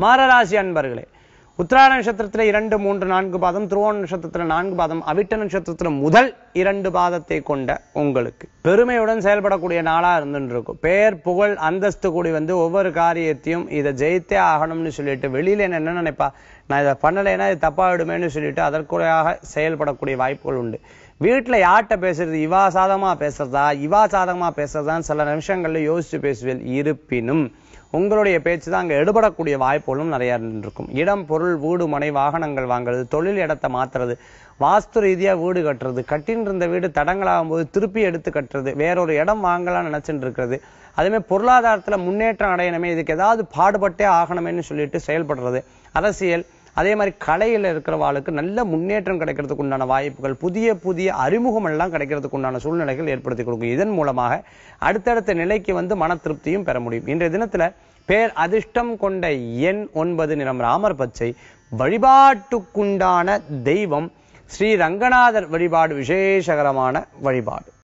மாரராசி அன்பர்களே உத்திராட நட்சத்திரத்துல இரண்டு மூன்று நான்கு பாதம் துருவோண நட்சத்திரத்துல நான்கு பாதம் அவிட்ட நட்சத்திரத்துல முதல் இரண்டு பாதத்தை கொண்ட உங்களுக்கு பெருமையுடன் செயல்படக்கூடிய நாளா இருந்துட்டு இருக்கும் பேர் புகழ் அந்தஸ்து கூடி வந்து ஒவ்வொரு காரியத்தையும் இதை ஜெயித்தே ஆகணும்னு சொல்லிட்டு வெளியில என்ன என்ன நினைப்பா நான் இதை பண்ணலைன்னா இது தப்பாயிடுமேன்னு சொல்லிட்டு அதற்குறையாக செயல்படக்கூடிய வாய்ப்புகள் உண்டு வீட்டுல யார்கிட்ட பேசுறது இவா சாதகமா பேசுறதா இவா சாதகமா பேசுறதான்னு சில நிமிஷங்கள்ல யோசிச்சு பேசுவேன் இருப்பினும் உங்களுடைய பேச்சு தான் அங்க எடுபடக்கூடிய வாய்ப்புகளும் நிறைய இருக்கும் இடம் பொருள் வீடு மனை வாகனங்கள் வாங்குறது தொழில் இடத்தை மாத்துறது வாஸ்து ரீதியா வீடு கட்டுறது கட்டின்னு இருந்த வீடு தடங்களாகும் போது திருப்பி எடுத்து கட்டுறது வேறொரு இடம் வாங்கலாம் நினைச்சுட்டு இருக்கிறது அதே பொருளாதாரத்துல முன்னேற்றம் அடையணுமே இதுக்கு ஏதாவது பாடுபட்டே ஆகணுமேன்னு சொல்லிட்டு செயல்படுறது அரசியல் அதே மாதிரி கலையில இருக்கிறவாளுக்கு நல்ல முன்னேற்றம் கிடைக்கிறதுக்கு உண்டான வாய்ப்புகள் புதிய புதிய அறிமுகம் எல்லாம் கிடைக்கிறதுக்கு உண்டான சூழ்நிலைகள் ஏற்படுத்தி கொடுக்கும் இதன் மூலமாக அடுத்தடுத்த நிலைக்கு வந்து மன திருப்தியும் பெற முடியும் இன்றைய தினத்துல பேர் அதிர்ஷ்டம் கொண்ட எண் ஒன்பது நிறம் ராமர் பச்சை வழிபாட்டுக்குண்டான தெய்வம் ஸ்ரீ ரங்கநாதர் வழிபாடு விசேஷகரமான வழிபாடு